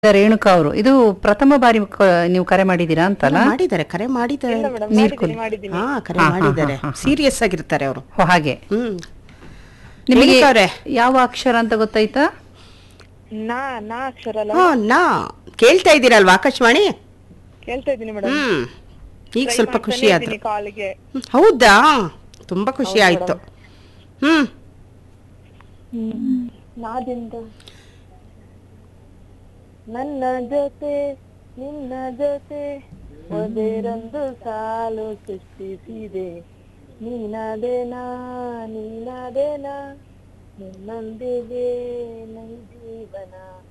ರೇಣುಕಾ ಅವರು ಇದು ಪ್ರಥಮ ಬಾರಿ ಕ- ನೀವು ಕರೆ ಮಾಡಿದ್ದೀರಾ ಅಂತಲ್ಲ ಮಾಡಿದ್ದಾರೆ ಕರೆ ಮಾಡಿದ್ದಾರೆ ನೀರ್ಕುಲ್ ಹಾ ಕರೆ ಮಾಡಿದ್ದಾರೆ ಸೀರಿಯಸ್ ಆಗಿರ್ತಾರೆ ಅವರು ಓ ಹಾಗೆ ಹ್ಮ್ ನಿಮಗೆ ರೇಣುಕಾ ಅವ್ರೆ. ಯಾವ ಅಕ್ಷರ ಅಂತ ಗೊತ್ತಾಯ್ತಾ ನಾ ನಾ ಅಕ್ಷರ ಅಲ್ಲ ಹಾ ನಾ ಕೇಳ್ತಾ ಇದ್ದೀರಲ್ವಾ ಆಕಾಶವಾಣಿ ಕೇಳ್ತಾ ಇದ್ದೀನಿ ಮೇಡಮ್ ಹ್ಮ್ ಈಗ ಸ್ವಲ್ಪ ಖುಷಿ ಆದ್ರು ಕಾಲಿಗೆ ಹ್ಮ್, ಹೌದಾ ತುಂಬಾ ಖುಷಿ ಆಯ್ತು ಹ್ಮ್ ನಾದಿಂದ ನನ್ನ ಜೊತೆ ನಿನ್ನ ಜೊತೆ ಒಂದೇರೊಂದು ಸಾಲು ಸೃಷ್ಟಿಸಿದೆ ನೀನಾದೇನಾ ನೀನಾದೇನಾ ನಿನ್ನೊಂದಿಗೆ ನೈ ಜೀವನ